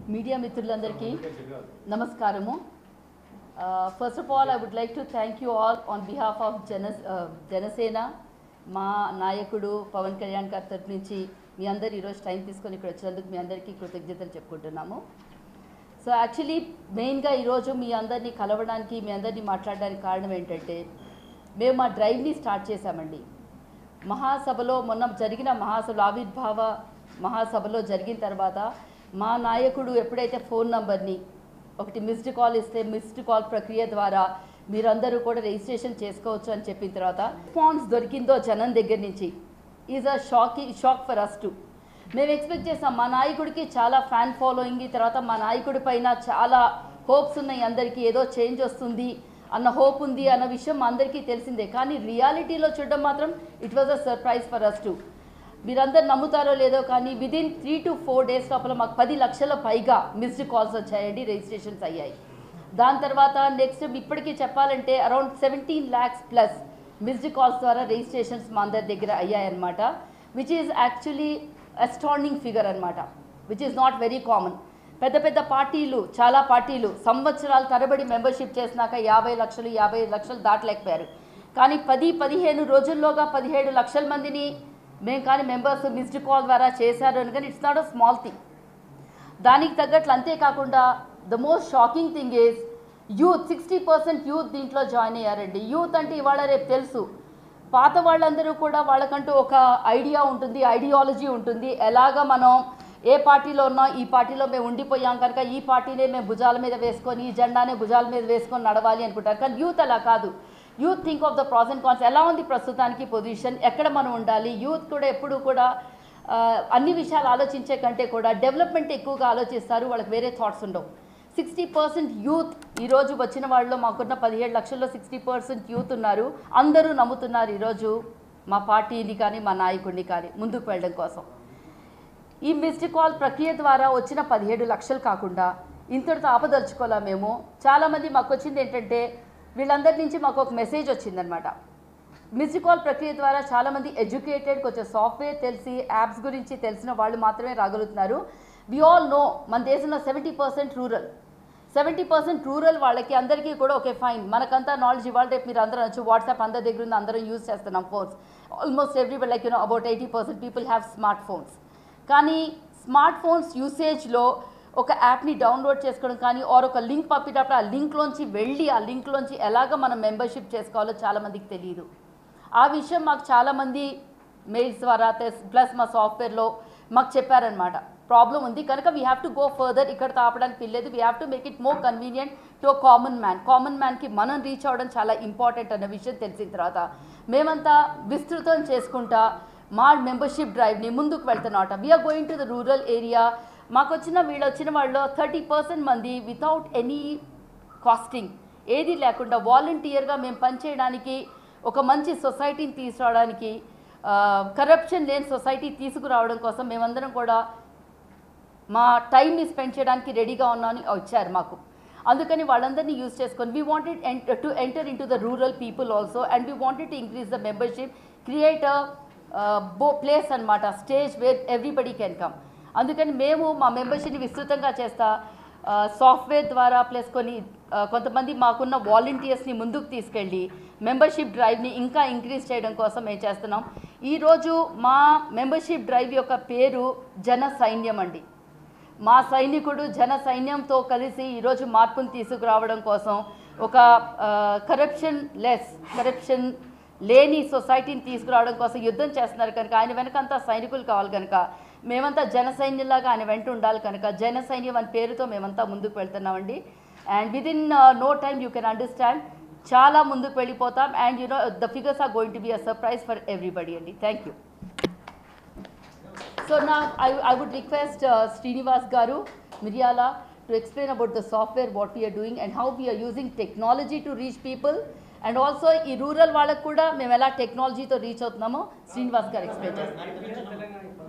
Media మిత్రులందరికీ నమస్కారము first of all I would like to thank you all on behalf of Jana Janasena మా నాయకుడు పవన్ కళ్యాణ్ గారి తరపు నుంచి మీ అందరు ఈరోజు టైం తీసుకొని ఇక్కడ వచ్చినందుకు మీ అందరికీ కృతజ్ఞతలు చెప్పుకుంటున్నాము సో యాక్చువల్లీ మెయిన్గా ఈరోజు మీ అందరినీ కలవడానికి మీ అందరినీ మాట్లాడడానికి కారణం ఏంటంటే మేము మా డ్రైవ్ని స్టార్ట్ చేశామండి మహాసభలో మొన్న జరిగిన మహాసభలో ఆవిర్భావ మహాసభలో జరిగిన తర్వాత మా నాయకుడు ఎప్పుడైతే ఫోన్ నంబర్ని ఒకటి మిస్డ్ కాల్ ఇస్తే మిస్డ్ కాల్ ప్రక్రియ ద్వారా మీరందరూ కూడా రిజిస్ట్రేషన్ చేసుకోవచ్చు అని చెప్పిన తర్వాత రెస్పాన్స్ దొరికిందో జనం దగ్గర నుంచి is a shock shock for us to మేము ఎక్స్పెక్ట్ చేసాం మా నాయకుడికి చాలా ఫ్యాన్ ఫాలోయింగ్ తర్వాత మా నాయకుడి పైన చాలా హోప్స్ ఉన్నాయి అందరికీ ఏదో చేంజ్ వస్తుంది అన్న హోప్ ఉంది అన్న విషయం అందరికీ తెలిసిందే కానీ రియాలిటీలో చూడడం మాత్రం it was a surprise for us to మీరందరు నమ్ముతారో లేదో కానీ within three to four days లోపల మాకు పది లక్షల పైగా మిస్డ్ కాల్స్ వచ్చాయండి రిజిస్ట్రేషన్స్ అయ్యాయి దాని తర్వాత నెక్స్ట్ ఇప్పటికీ చెప్పాలంటే around seventeen lakhs plus missed calls ద్వారా రిజిస్ట్రేషన్స్ మా అందరి దగ్గర అయ్యాయన్నమాట which is actually outstanding figure అనమాట which is not very common పెద్ద పెద్ద పార్టీలు చాలా పార్టీలు సంవత్సరాల తరబడి మెంబర్షిప్ చేసినాక యాభై లక్షలు యాభై లక్షలు దాటలేకపోయారు కానీ పది పదిహేను రోజుల్లోగా పదిహేడు లక్షల మందిని మేము కానీ మెంబర్స్ మిస్డ్ కాల్ ద్వారా చేశారు అని కానీ it's not a small thing దానికి తగ్గట్లు అంతేకాకుండా the most shocking thing is youth sixty percent youth దీంట్లో జాయిన్ అయ్యారండి యూత్ అంటే ఇవాళ రేపు తెలుసు పాత వాళ్ళందరూ కూడా వాళ్ళకంటూ ఒక ఐడియా ఉంటుంది ఐడియాలజీ ఉంటుంది ఎలాగ మనం ఏ పార్టీలో ఉన్నాం ఈ పార్టీలో మేము ఉండిపోయాం కనుక ఈ పార్టీనే మేము భుజాల మీద వేసుకొని ఈ జెండానే భుజాల మీద వేసుకొని నడవాలి అనుకుంటారు కానీ యూత్ అలా కాదు youth think of the pros and cons ఎలా ఉంది ప్రస్తుతానికి పొజిషన్ ఎక్కడ మనం ఉండాలి యూత్ కూడా ఎప్పుడు కూడా ఆ, అన్ని విషయాలు ఆలోచించే కంటే కూడా డెవలప్మెంట్ ఎక్కువగా ఆలోచిస్తారు వాళ్ళకి వేరే థాట్స్ ఉండవు సిక్స్టీ పర్సెంట్ యూత్ ఈరోజు వచ్చిన వాళ్ళలో మాకున్న పదిహేడు లక్షల్లో సిక్స్టీ పర్సెంట్ యూత్ ఉన్నారు అందరూ నమ్ముతున్నారు ఈరోజు మా పార్టీని కానీ మా నాయకుడిని కానీ ముందుకు వెళ్ళడం కోసం ఈ మిస్డ్ కాల్ ప్రక్రియ ద్వారా వచ్చిన పదిహేడు లక్షలు కాకుండా ఇంతటితో ఆపదలుచుకోలే మేము చాలామంది మాకు వచ్చింది ఏంటంటే వీళ్ళందరి నుంచి మాకు ఒక మెసేజ్ వచ్చిందనమాట మిస్డ్ కాల్ ప్రక్రియ ద్వారా చాలామంది ఎడ్యుకేటెడ్ కొంచెం సాఫ్ట్వేర్ తెలిసి యాప్స్ గురించి తెలిసిన వాళ్ళు మాత్రమే రాగలుగుతున్నారు వి ఆల్ నో మన దేశంలో seventy percent rural seventy percent rural వాళ్ళకి అందరికీ కూడా ఓకే ఫైన్ మనకంతా నాలెడ్జ్ ఇవాళ రేపు మీరు అందరూ వచ్చి వాట్సాప్ అందరి దగ్గర ఉంది అందరం యూజ్ చేస్తున్నాం phones almost every like you know about eighty percent people have smart phones కానీ స్మార్ట్ ఫోన్స్ యూసేజ్లో ఒక యాప్ని డౌన్లోడ్ చేసుకోవడం కానీ ఆర్ ఒక లింక్ పంపేటప్పుడు ఆ లింక్లోంచి వెళ్ళి ఆ లింక్లోంచి ఎలాగ మనం మెంబర్షిప్ చేసుకోవాలో చాలామందికి తెలియదు ఆ విషయం మాకు చాలామంది మెయిల్స్ ద్వారా ప్లస్ మా సాఫ్ట్వేర్లో మాకు చెప్పారనమాట ప్రాబ్లం ఉంది కనుక we have to go further ఇక్కడ తాపడానికి వెళ్ళలేదు we have to make it more convenient to common man common మ్యాన్కి మనం రీచ్ అవ్వడం చాలా ఇంపార్టెంట్ అన్న విషయం తెలిసిన తర్వాత మేమంతా విస్తృతం చేసుకుంటా మా మెంబర్షిప్ డ్రైవ్ని ముందుకు వెళ్తున్నామట we are going to the rural area మాకు వచ్చిన వీళ్ళు వచ్చిన వాళ్ళలో థర్టీ పర్సెంట్ మంది వితౌట్ ఎనీ కాస్టింగ్ ఏది లేకుండా వాలంటీర్గా మేము పనిచేయడానికి ఒక మంచి సొసైటీని తీసుకురావడానికి కరప్షన్ లేని సొసైటీ తీసుకురావడం కోసం మేమందరం కూడా మా టైంని స్పెండ్ చేయడానికి రెడీగా ఉన్నామని వచ్చారు మాకు అందుకని వాళ్ళందరినీ యూజ్ చేసుకొని we wanted to enter in to the rural people also and we wanted to increase the membership create బో ప్లేస్ అనమాట stage where everybody can come అందుకని మేము మా మెంబర్షిప్ని విస్తృతంగా చేస్తా సాఫ్ట్వేర్ ద్వారా ప్లస్ కొన్ని ఆ, కొంతమంది మాకున్న వాలంటీర్స్ని ముందుకు తీసుకెళ్ళి మెంబర్షిప్ డ్రైవ్ని ఇంకా ఇంక్రీజ్ చేయడం కోసం మేము చేస్తున్నాం ఈరోజు మా మెంబర్షిప్ డ్రైవ్ యొక్క పేరు జన సైన్యం అండి మా సైనికుడు జన సైన్యంతో కలిసి ఈరోజు మార్పును తీసుకురావడం కోసం ఒక కరప్షన్ లెస్ కరప్షన్ లేని సొసైటీని తీసుకురావడం కోసం యుద్ధం చేస్తున్నారు కనుక ఆయన వెనకంతా సైనికులు కావాలి కనుక మేమంతా జన సైన్యంలాగా ఆయన వెంట ఉండాలి కనుక జన సైన్యం అనే పేరుతో మేమంతా ముందుకు వెళ్తున్నామండి and with in no time you can understand చాలా ముందుకు వెళ్ళిపోతాం and you know the figures are going to be a surprise for everybody అండి thank you So now I, I would request uh, Srinivas Garu, Miryala, to explain about the software, what we are doing and how we are using technology to reach people. And also ఈ rural వాళ్ళకు కూడా మేము ఎలా టెక్నాలజీతో reach అవుతున్నామో Srinivas గారు explain చేస్తారు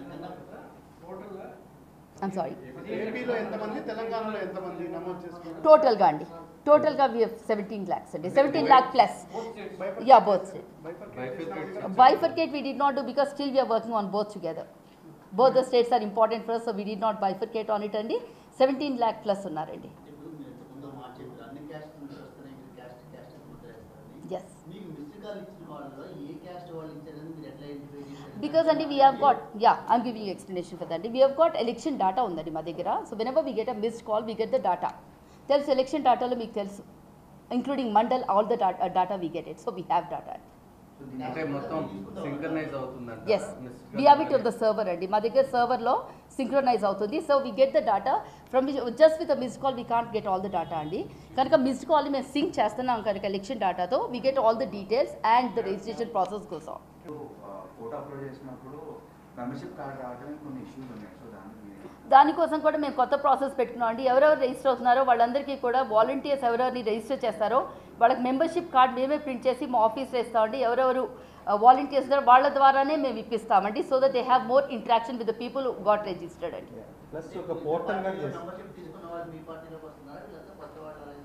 I'm sorry ఏపీలో ఎంతమంది తెలంగాణలో ఎంతమంది నమోదు చేసుకున్నారు టోటల్గా అండి టోటల్గా వి సెవెంటీన్ ల్యాక్స్ అండి seventeen lakh plus yeah both bifurcate bifurcate we did not do because still we are working on both together both the states are important for so we did not bifurcate on it అండి seventeen lakh plus ఉన్నారండి ఇప్పుడు మీరు ఇంతకుముందు మాట చెప్పారు అన్ని caste నుంచి వస్తున్నాయి మీరు క్యాస్ట్ క్యాస్ట్ ముద్ర వేస్తారని ఎస్ మీకు మిస్డ్ కాల్ ఇచ్చిన వాళ్ళలో ఏ క్యాస్ట్ వాళ్ళు ఇచ్చారని మీరు ఎట్లా ఐడెంటిఫై చేశారు బికాస్ అండి we have got yeah I'm giving you explanation for that we have got election data ఉందండి మా దగ్గర so whenever we get a missed call we get the data తెలుసు ఎలక్షన్ డేటాలో మీకు తెలుసు including mandal all the data we get it so we have data అంటే మొత్తం synchronise అవుతుందంట yes we have it the server అండి మా దగ్గర సర్వర్లో సింక్రనైజ్ అవుతుంది so we get the data from just with missed call we can't get all the data అండి కనుక మిస్డ్ కాల్ మేము సింక్ చేస్తున్నాం కనుక ఎలక్షన్ డేటాతో we get all the details and the registration process కోసం ఫోటో అప్లోడ్ చేసినప్పుడు membership card రావడానికి కొన్ని ఇష్యూస్ ఉన్నాయి సో దానికి దానికోసం కూడా మేము కొత్త ప్రాసెస్ పెట్టుకున్నాం అండి ఎవరెవరు రిజిస్టర్ అవుతున్నారో వాళ్ళందరికీ కూడా వాలంటీర్స్ ఎవరెవరిని రిజిస్టర్ చేస్తారో వాళ్ళకి మెంబర్షిప్ కార్డ్ మేమే ప్రింట్ చేసి మా ఆఫీస్లో ఇస్తామండి ఎవరెవరు వాలంటీర్స్ ఉన్నారో వాళ్ళ ద్వారానే మేము ఇప్పిస్తామండి so that they have more interaction with the people got registered అండి ప్లస్ ఒక పోర్టల్ కూడా చేస్తాం మెంబర్షిప్ తీసుకున్న వాళ్ళు మీ పార్టీలోకి వస్తున్నారా లేకపోతే కొత్త వాళ్ళు అలాగే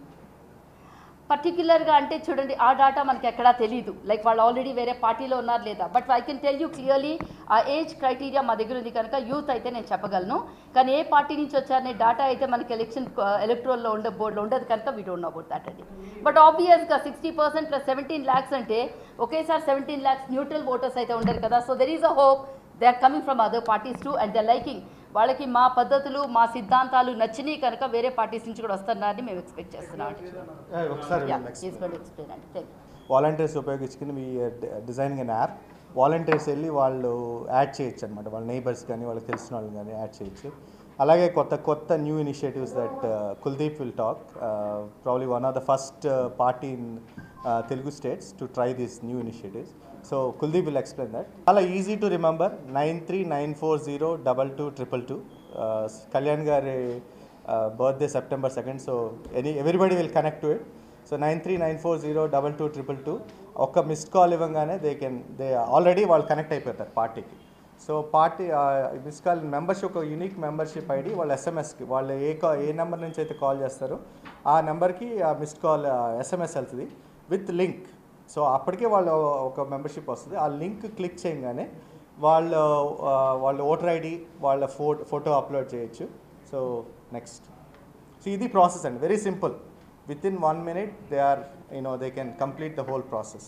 పర్టికులర్గా అంటే చూడండి ఆ డాటా మనకి ఎక్కడా తెలియదు లైక్ వాళ్ళు ఆల్రెడీ వేరే పార్టీలో ఉన్నారు లేదా but I can tell you clearly ఆ ఏజ్ క్రైటీరియా మా దగ్గర ఉంది కనుక యూత్ అయితే నేను చెప్పగలను కానీ ఏ పార్టీ నుంచి వచ్చారనే డాటా అయితే మనకి ఎలక్షన్ ఎలక్ట్రోల్లో ఉండే బోర్డులో ఉండదు కనుక we don't know about that అండి బట్ ఆబ్వియస్గా sixty percent plus seventeen lakhs అంటే ఒకేసారి సెవెంటీన్ ల్యాక్స్ న్యూట్రల్ ఓటర్స్ అయితే ఉండరు కదా so there is a hope they are coming from other parties to and they liking వాళ్ళకి మా పద్ధతులు మా సిద్ధాంతాలు నచ్చినాయి కనుక వేరే పార్టీస్ నుంచి కూడా వస్తున్నారని మేము ఎక్స్పెక్ట్ చేస్తున్నాం అండి Eh, ఒకసారి Yeah, next. he's going to explain and tell. Volunteers ఉపయోగించుకుని మీ డిజైనింగ్ అనే యాప్ వాలంటీర్స్ వెళ్ళి వాళ్ళు యాడ్ చేయొచ్చు అనమాట వాళ్ళ నైబర్స్ కానీ వాళ్ళకి తెలిసిన వాళ్ళు కానీ యాడ్ చేయొచ్చు అలాగే కొత్త కొత్త new initiatives that Kuldeep will talk probably one of the first party in Telugu states to try these new initiatives so Kuldeep will explain that చాలా easy to remember nine three nine four zero double two triple two Kalyan గారి birthday September second so any everybody will connect to it so nine three nine four zero double two triple two ఒక్క missed call ఇవ్వగానే they can they already వాళ్ళు connect అయిపోతారు పార్టీకి so party miss call membership ఒక unique membership ID వాళ్ళ ఎస్ఎంఎస్కి వాళ్ళు ఏ కా ఏ నెంబర్ నుంచి అయితే కాల్ చేస్తారో ఆ నెంబర్కి ఆ మిస్డ్ కాల్ ఎస్ఎంఎస్ వెళ్తుంది విత్ లింక్ సో అప్పటికే వాళ్ళు ఒక మెంబర్షిప్ వస్తుంది ఆ లింక్ క్లిక్ చేయగానే వాళ్ళు ఆ, వాళ్ళ ఓటర్ ఐడి వాళ్ళ ఫో ఫోటో అప్లోడ్ చేయొచ్చు సో నెక్స్ట్ సో ఇది ప్రాసెస్ అండి very simple with in one minute they are you know they can complete the whole process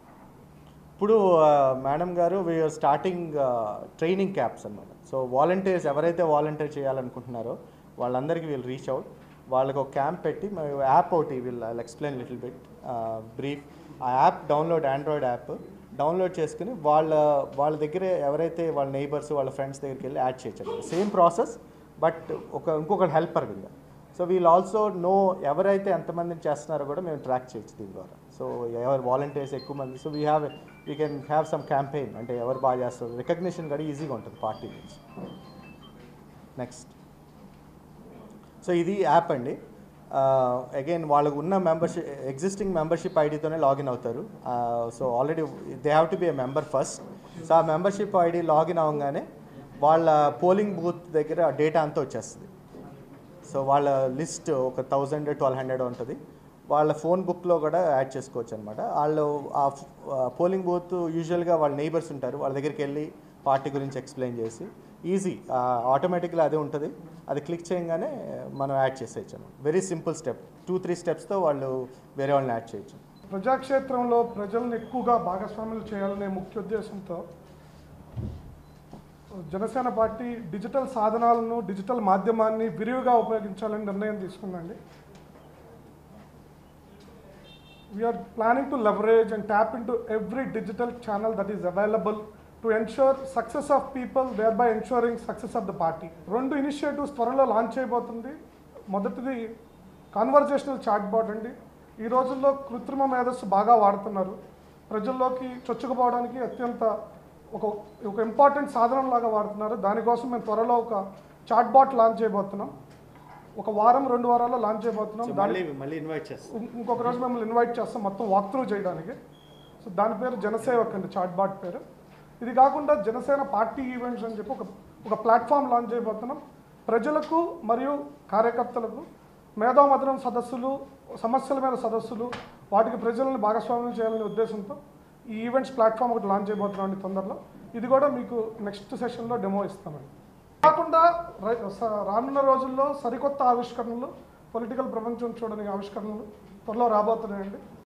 ఇప్పుడు మేడం గారు వీఆర్ స్టార్టింగ్ ట్రైనింగ్ క్యాప్స్ అన్నమాట సో వాలంటీర్స్ ఎవరైతే వాలంటీర్ చేయాలనుకుంటున్నారో వాళ్ళందరికీ వీళ్ళు రీచ్ అవుట్ వాళ్ళకి ఒక క్యాంప్ పెట్టి మేము యాప్ ఒకటి వీళ్ళు I explain little bit brief ఆ app download Android app download చేసుకుని వాళ్ళ వాళ్ళ దగ్గర ఎవరైతే వాళ్ళ నైబర్స్ వాళ్ళ ఫ్రెండ్స్ దగ్గరికి వెళ్ళి యాడ్ చేయొచ్చు సేమ్ ప్రాసెస్ బట్ ఒక ఇంకొకటి హెల్పర్ వీళ్ళు సో వీల్ ఆల్సో నో ఎవరైతే ఎంతమందిని చేస్తున్నారో కూడా మేము ట్రాక్ చేయొచ్చు దీని ద్వారా సో ఎవరు వాలంటీర్స్ ఎక్కువ మంది so we have we can have some campaign అంటే ఎవరు బాగా చేస్తారు రికగ్నిషన్ కూడా ఈజీగా ఉంటుంది పార్టీ నుంచి నెక్స్ట్ సో ఇది యాప్ అండి అగైన్ వాళ్ళకు ఉన్న మెంబర్షిప్ ఎగ్జిస్టింగ్ మెంబర్షిప్ ఐడితోనే లాగిన్ అవుతారు so already they have to be a member first so ఆ మెంబర్షిప్ ఐడి లాగిన్ అవ్వగానే వాళ్ళ పోలింగ్ బూత్ దగ్గర డేటా అంతా వచ్చేస్తుంది సో వాళ్ళ లిస్ట్ ఒక థౌజండ్ ట్వెల్వ్ హండ్రెడ్ ఉంటుంది వాళ్ళ ఫోన్ బుక్లో కూడా యాడ్ చేసుకోవచ్చు అనమాట వాళ్ళు ఆ పోలింగ్ బూత్ యూజువల్గా వాళ్ళ నైబర్స్ ఉంటారు వాళ్ళ దగ్గరికి వెళ్ళి పార్టీ గురించి ఎక్స్ప్లెయిన్ చేసి ఈజీ ఆటోమేటిక్గా అదే ఉంటుంది అది క్లిక్ చేయగానే మనం యాడ్ చేసేయచ్చు very simple step two three స్టెప్స్తో వాళ్ళు వేరే వాళ్ళని యాడ్ చేయొచ్చు ప్రజాక్షేత్రంలో ప్రజలను ఎక్కువగా భాగస్వాములు చేయాలనే ముఖ్య ఉద్దేశంతో జనసేన పార్టీ డిజిటల్ సాధనాలను డిజిటల్ మాధ్యమాన్ని విరివిగా ఉపయోగించాలని నిర్ణయం తీసుకుందండి we're planning to leverage and tap into every digital channel that is available to ensure success of people thereby ensuring success of the party రెండు ఇనిషియేటివ్స్ త్వరలో లాంచ్ చేయబోతుంది మొదటిది కాన్వర్జేషనల్ చాట్ బాట్ అండి ఈ రోజుల్లో కృత్రిమ మేధస్సు బాగా వాడుతున్నారు ప్రజల్లోకి చొచ్చుకుపోవడానికి అత్యంత ఒక ఒక ఇంపార్టెంట్ సాధనం లాగా వాడుతున్నారు దానికోసం మేము త్వరలో ఒక చాట్ బాట్ లాంచ్ చేయబోతున్నాం ఒక వారం రెండు వారాల్లో లాంచ్ చేయబోతున్నాం దాని మళ్ళీ మళ్ళీ ఇన్వైట్ చేస్తాం ఇం- ఇంకొక రోజు మిమ్మల్ని ఇన్వైట్ చేస్తాం మొత్తం వాక్ త్రూ చేయడానికి సో దాని పేరు జనసేవక్ అండి చాట్ బాట్ పేరు ఇది కాకుండా జనసేన పార్టీ ఈవెంట్స్ అని చెప్పి ఒక ఒక ప్లాట్ఫామ్ లాంచ్ చేయబోతున్నాం ప్రజలకు మరియు కార్యకర్తలకు మేధోమథనం సదస్సులు సమస్యల మీద సదస్సులు వాటికి ప్రజలను భాగస్వామ్యం చేయాలనే ఉద్దేశంతో ఈ ఈవెంట్స్ ప్లాట్ఫామ్ ఒకటి లాంచ్ చేయబోతున్నాం అండి తొందరలో ఇది కూడా మీకు నెక్స్ట్ సెషన్లో డెమో ఇస్తామండి కాకుండా ర- స- రానున్న రోజుల్లో సరికొత్త ఆవిష్కరణలు పొలిటికల్ ప్రపంచం చూడని ఆవిష్కరణలు త్వరలో రాబోతున్నాయండి